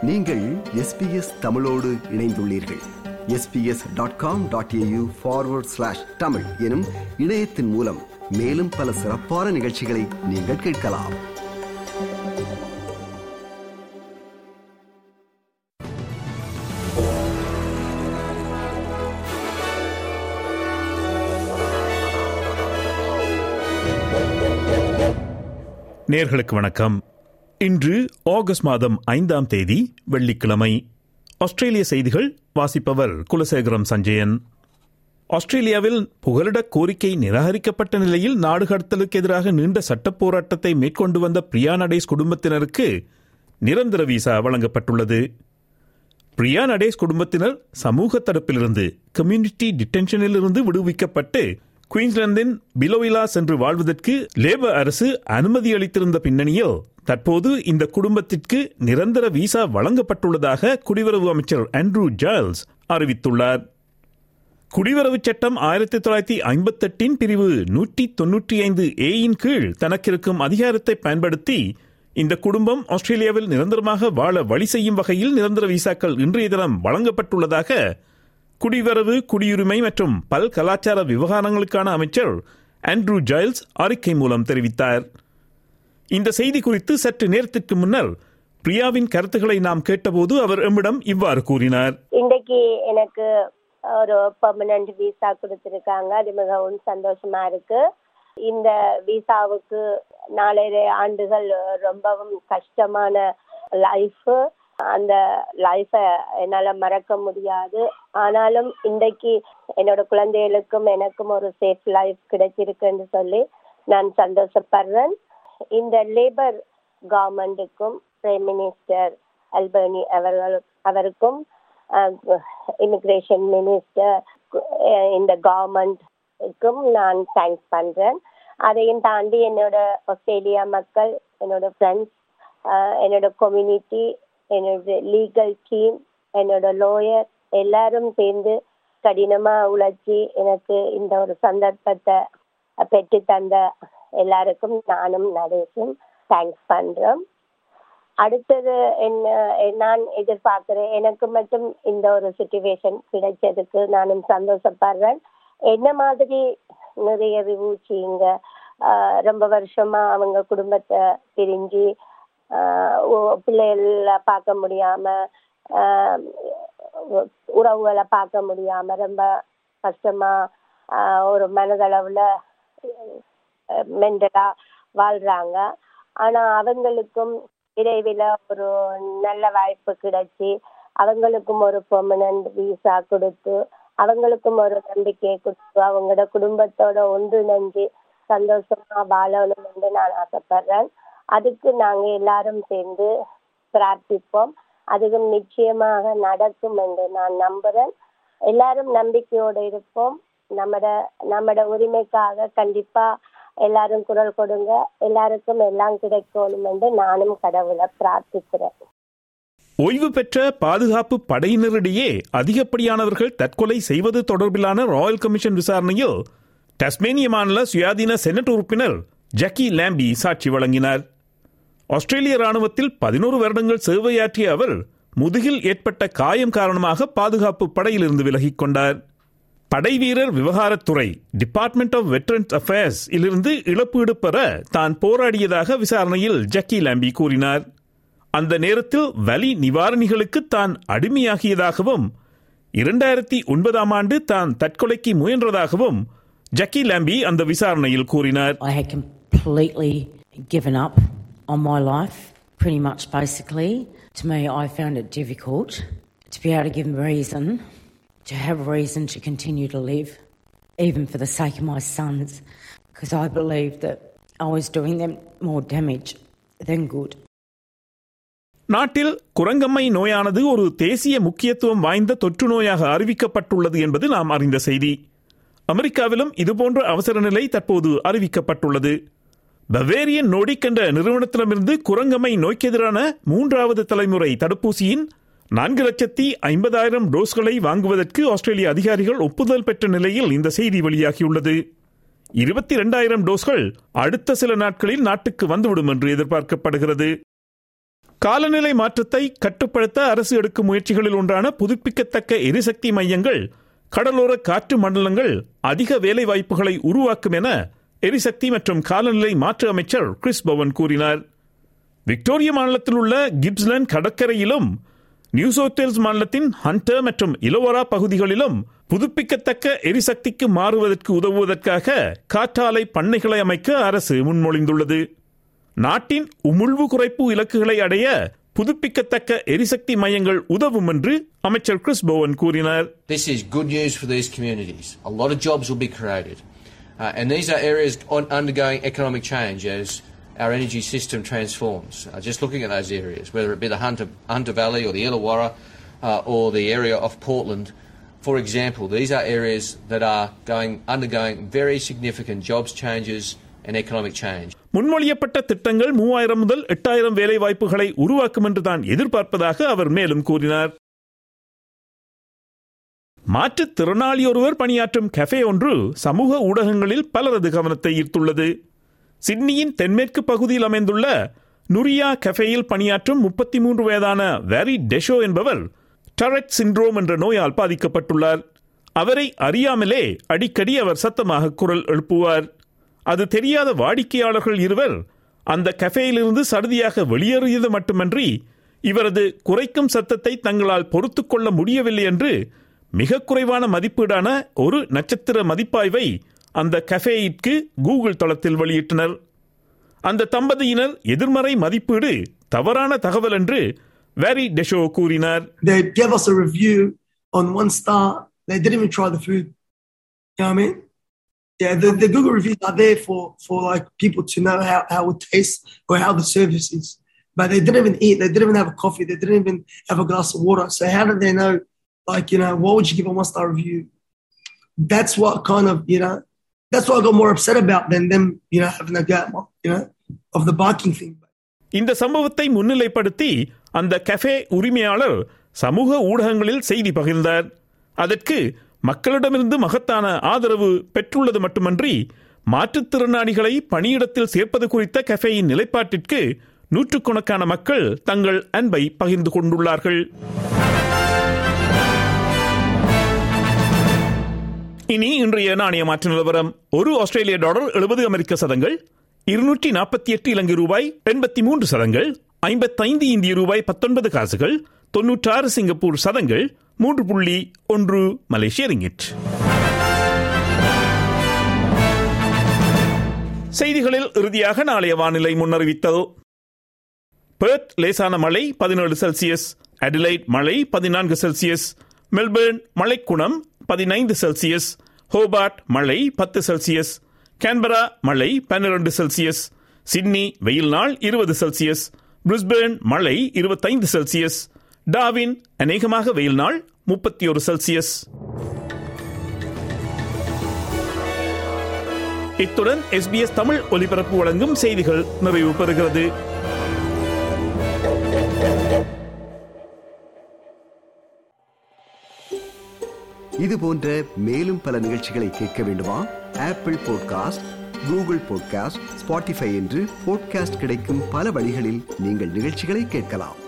நீங்கள் எஸ்பிஎஸ் தமிழோடு இணைந்துள்ளீர்கள் SBS dot com dot AU forward slash Tamil எனும் இணையத்தின் மூலம் மேலும் பல சிறப்பான நிகழ்ச்சிகளை நீங்கள் கேட்கலாம் நேர்களுக்கு வணக்கம் இன்று ஆகஸ்ட் மாதம் ஐந்தாம் தேதி வெள்ளிக்கிழமை ஆஸ்திரேலிய செய்திகள் வாசிப்பவர் குலசேகரம் சஞ்சயன் ஆஸ்திரேலியாவில் புகலிட கோரிக்கை நிராகரிக்கப்பட்ட நிலையில் நாடு கடத்தலுக்கு எதிராக நீண்ட சட்டப் போராட்டத்தை மேற்கொண்டு வந்த பிரியா நடேஸ் குடும்பத்தினருக்கு நிரந்தர விசா வழங்கப்பட்டுள்ளது பிரியா நடேஸ் குடும்பத்தினர் சமூக தடுப்பிலிருந்து கம்யூனிட்டி டிடென்ஷனிலிருந்து விடுவிக்கப்பட்டு குயின்ஸ்லாந்தின் பிலோவிலா சென்று வாழ்வதற்கு லேபர் அரசு அனுமதி அளித்திருந்த பின்னணியில் தற்போது இந்த குடும்பத்திற்கு நிரந்தர விசா வழங்கப்பட்டுள்ளதாக குடிவரவு அமைச்சர் ஆண்ட்ரூ ஜார்ல்ஸ் அறிவித்துள்ளார் குடிவரவு சட்டம் ஆயிரத்தி தொள்ளாயிரத்தி ஐம்பத்தெட்டின் பிரிவு நூற்றி தொன்னூற்றி ஐந்து ஏயின் கீழ் தனக்கிருக்கும் அதிகாரத்தை பயன்படுத்தி இந்த குடும்பம் ஆஸ்திரேலியாவில் நிரந்தரமாக வாழ வழி செய்யும் வகையில் நிரந்தர விசாக்கள் இன்றைய தினம் வழங்கப்பட்டுள்ளதாக குடிவரவு குடியுரிமை மற்றும் பல் கலாச்சார விவகாரங்களுக்கான அமைச்சர் ஆண்ட்ரூ ஜைல்ஸ் அறிக்கை மூலம் தெரிவித்தார் இந்த செய்தி குறித்து சற்று நேரத்திற்கு முன்னர் பிரியாவின் கருத்துக்களை நாம் கேட்டபோது அவர் எம்மிடம் இவ்வாறு கூறினார் இன்றைக்கு எனக்கு ஒரு பெர்மனன்ட் விசா கொடுத்துருக்காங்க அது மிகவும் சந்தோஷமா இருக்கு இந்த விசாவுக்கு நாலரை ஆண்டுகள் ரொம்பவும் கஷ்டமான லைஃப் அந்த லைஃபை என்னால் மறக்க முடியாது ஆனாலும் இன்றைக்கு என்னோட குழந்தைகளுக்கும் எனக்கும் ஒரு சேஃப் லைஃப் கிடைச்சிருக்குன்னு சொல்லி நான் சந்தோஷப்படுறேன் இந்த லேபர் கவர்மெண்ட்டுக்கும் பிரைம் மினிஸ்டர் அல்பர்னி அவர்கள் அவருக்கும் இமிக்ரேஷன் மினிஸ்டர் இந்த கவர்மெண்ட்டுக்கும் நான் தேங்க்ஸ் பண்ணுறேன் அதையும் தாண்டி என்னோட ஆஸ்திரேலியா மக்கள் என்னோட ஃப்ரெண்ட்ஸ் என்னோட கம்யூனிட்டி என்னோட லீகல் டீம் என்னோட லோயர் எல்லாரும் சேர்ந்து கடினமாக உழைச்சி எனக்கு இந்த ஒரு சந்தர்ப்பத்தை பெற்று தந்த எல்லாருக்கும் நானும் நடேசும் தேங்க்ஸ் பண்ணுறோம் அடுத்தது என்ன நான் எதிர்பார்க்கிறேன் எனக்கு மட்டும் இந்த ஒரு சுச்சுவேஷன் கிடைச்சதுக்கு நானும் சந்தோஷப்படுறேன் என்ன மாதிரி நிறைய ரிவூச்சிங்க ரொம்ப வருஷமா அவங்க குடும்பத்தை பிரிஞ்சு பிள்ளைகள பார்க்க முடியாம உறவுகளை பார்க்க முடியாம ரொம்ப கஷ்டமா ஒரு மனதளவுல மென்டலா வாழ்றாங்க ஆனா அவங்களுக்கும் விரைவில் ஒரு நல்ல வாய்ப்பு கிடைச்சி அவங்களுக்கும் ஒரு பெர்மனன்ட் விசா கொடுத்து அவங்களுக்கும் ஒரு நம்பிக்கையை கொடுத்து அவங்களோட குடும்பத்தோட ஒன்றிணைஞ்சு சந்தோஷமா வாழணும் என்று நான் ஆசைப்படுறேன் அதுக்கு நாங்க எல்லாரும் சேர்ந்து பிரார்த்திப்போம் அதுவும் நிச்சயமாக நடக்கும் என்று நான் நம்புறேன் எல்லாரும் நம்பிக்கையோடு இருப்போம் நம்மட நம்மட உரிமைக்காக கண்டிப்பா எல்லாரும் குரல் கொடுங்க எல்லாருக்கும் எல்லாம் கிடைக்கணும் என்று நானும் கடவுளை பிரார்த்திக்கிறேன் ஓய்வு பெற்ற பாதுகாப்பு படையினரிடையே அதிகப்படியானவர்கள் தற்கொலை செய்வது தொடர்பிலான ராயல் கமிஷன் விசாரணையில் டஸ்மேனிய மாநில சுயாதீன செனட் உறுப்பினர் ஜக்கி லாம்பி சாட்சி வழங்கினார் ஆஸ்திரேலிய ராணுவத்தில் பதினோரு வருடங்கள் சேவையாற்றிய அவர் முதுகில் ஏற்பட்ட காயம் காரணமாக பாதுகாப்பு படையிலிருந்து விலகிக் கொண்டார் படை வீரர் விவகாரத்துறை டிபார்ட்மெண்ட் ஆஃப் வெட்டரன்ஸ் அஃபேர்ஸ் இலிருந்து இழப்பீடு பெற தான் போராடியதாக விசாரணையில் ஜக்கி லாம்பி கூறினார் அந்த நேரத்தில் வலி நிவாரணிகளுக்கு தான் அடிமையாகியதாகவும் இரண்டாயிரத்தி ஒன்பதாம் ஆண்டு தான் தற்கொலைக்கு முயன்றதாகவும் ஜக்கி லாம்பி அந்த விசாரணையில் கூறினார் I had completely given up on my life, pretty much basically. To me, I found it difficult to be able to give them reason, to have reason to continue to live, even for the sake of my sons, because I believed that I was doing them more damage than good. நாட்டில் குரங்கம்மை நோயானது ஒரு தேசிய முக்கியத்துவம் வாய்ந்த தொற்று நோயாக அறிவிக்கப்பட்டுள்ளது என்பது நாம் அறிந்த செய்தி அமெரிக்காவிலும் இதுபோன்ற அவசர நிலை தற்போது அறிவிக்கப்பட்டுள்ளது பவேரியன் நோடிக் என்ற நிறுவனத்திடமிருந்து குரங்கம்மை நோய்க்கெதிரான மூன்றாவது தலைமுறை தடுப்பூசியின் நான்கு லட்சத்தி ஐம்பதாயிரம் டோஸ்களை வாங்குவதற்கு ஆஸ்திரேலிய அதிகாரிகள் ஒப்புதல் பெற்ற நிலையில் இந்த செய்தி வெளியாகியுள்ளது இருபத்தி இரண்டாயிரம் டோஸ்கள் அடுத்த சில நாட்களில் நாட்டுக்கு வந்துவிடும் என்று எதிர்பார்க்கப்படுகிறது காலநிலை மாற்றத்தை கட்டுப்படுத்த அரசு எடுக்கும் முயற்சிகளில் ஒன்றான புதுப்பிக்கத்தக்க எரிசக்தி மையங்கள் கடலோர காற்று மண்டலங்கள் அதிக வேலை வாய்ப்புகளை உருவாக்கும் என எரிசக்தி மற்றும் காலநிலை மாற்று அமைச்சர் கிறிஸ் பவன் கூறினார் விக்டோரிய மாநிலத்தில் உள்ள கிப்ஸ்லண்ட் கடற்கரையிலும் நியூ சவுத் வேல்ஸ் மாநிலத்தின் ஹண்டர் மற்றும் இலோவரா பகுதிகளிலும் புதுப்பிக்கத்தக்க எரிசக்திக்கு மாறுவதற்கு உதவுவதற்காக காற்றாலை பண்ணைகளை அமைக்க அரசு முன்மொழிந்துள்ளது நாட்டின் உமிழ்வு குறைப்பு இலக்குகளை அடைய புதுப்பிக்கத்தக்க எரிசக்தி மையங்கள் உதவும் என்று அமைச்சர் கிறிஸ் பவன் கூறினார் This is good news for these communities. A lot of jobs will be created. Uh, and these are areas on, undergoing economic change as our energy system transforms. Uh, just looking at those areas, whether it be the Hunter, Hunter Valley or the Illawarra uh, or the area of Portland, for example, these are areas that are going, undergoing very significant jobs changes and economic change. முன்மொழியப்பட்ட திட்டங்கள் மூவாயிரம் முதல் எட்டாயிரம் வேலை வாய்ப்புகளை உருவாக்கும் என்று தான் எதிர்பார்ப்பதாக அவர் மேலும் கூறினார் மாற்றுத் திறனாளி ஒருவர் பணியாற்றும் கஃபே ஒன்று சமூக ஊடகங்களில் பலரது கவனத்தை ஈர்த்துள்ளது சிட்னியின் தென்மேற்கு பகுதியில் அமைந்துள்ள நுரியா கஃபேயில் பணியாற்றும் முப்பத்தி மூன்று வயதான வேரி டெஷோ என்பவர் டரெட் சிண்ட்ரோம் என்ற நோயால் பாதிக்கப்பட்டுள்ளார் அவரை அறியாமலே அடிக்கடி அவர் சத்தமாக குரல் எழுப்புவார் அது தெரியாத வாடிக்கையாளர்கள் இருவர் அந்த கஃபேயிலிருந்து சடுதியாக வெளியேறியது மட்டுமன்றி இவரது குறைக்கும் சத்தத்தை தங்களால் பொறுத்துக் கொள்ள முடியவில்லை என்று மிக குறைவான மதிப்பீடான ஒரு நட்சத்திர மதிப்பாய்வை அந்த கஃபேயிற்கு கூகுள் தளத்தில் வெளியிட்டனர் அந்த தம்பதியினர் எதிர்மறை மதிப்பீடு தவறான தகவல் என்று வேரி டெஷோ கூறினார் They gave us a review on one star. They didn't even try the food. You know what I mean? Yeah, the, the Google reviews are there for, for like people to know how, how it tastes or how the service is. But they didn't even eat. They didn't even have a coffee. They didn't even have a glass of water. So how did they know? Like you know, why would you give a one star review? That's what kind of you know. That's what I got more upset about than them you know having a go at my, you know of the barking thing. இந்த சம்பவத்தை முன்னிலைப்படுத்தி அந்த cafe உரிமையாளர் சமூக ஊடகங்களில் செய்தி பகிர்ந்தார் அதற்கு மக்களிடமிருந்து மகத்தான ஆதரவு பெற்றுள்ளது மட்டுமன்றி மாற்றுத்திறனாளிகளை பணியிடத்தில் சேர்ப்பது குறித்த கஃபேயின் நிலைப்பாட்டிற்கு நூற்றுக்கணக்கான மக்கள் தங்கள் அன்பை பகிர்ந்து கொண்டுள்ளார்கள் இனி இன்றைய நாணய மாற்று நிலவரம் ஒரு ஆஸ்திரேலிய டாலர் எழுபது அமெரிக்க சதங்கள் இருநூற்றி நாற்பத்தி எட்டு இலங்கை ரூபாய் எண்பத்தி மூன்று சதங்கள் ஐம்பத்தைந்து இந்திய ரூபாய் பத்தொன்பது காசுகள் தொன்னூற்றாறு சிங்கப்பூர் சதங்கள் மூன்று புள்ளி ஒன்று மலேசிய ரிங்கிட் செய்திகளில் இறுதியாக நாளைய வானிலை முன்னறிவித்தது பெர்த் லேசான மழை பதினேழு செல்சியஸ் அடிலைட் மழை பதினான்கு செல்சியஸ் மெல்பேர்ன் மழைக்குணம் பதினைந்து செல்சியஸ் ஹோபார்ட் மழை பத்து செல்சியஸ் கேன்பரா மழை பன்னிரண்டு செல்சியஸ் சிட்னி வெயில் நாள் இருபது செல்சியஸ் பிரிஸ்பேர்ன் மழை இருபத்தைந்து செல்சியஸ் டாவின் அநேகமாக வெயில் நாள் முப்பத்தி ஒரு செல்சியஸ் இத்துடன் எஸ்பிஎஸ் தமிழ் ஒலிபரப்பு வழங்கும் செய்திகள் நிறைவு பெறுகிறது இது போன்ற மேலும் பல நிகழ்ச்சிகளை கேட்க வேண்டுமா Apple podcast Google podcast Spotify என்று பாட்காஸ்ட் கிடைக்கும் பல வழிகளில் நீங்கள் நிகழ்ச்சிகளை கேட்கலாம்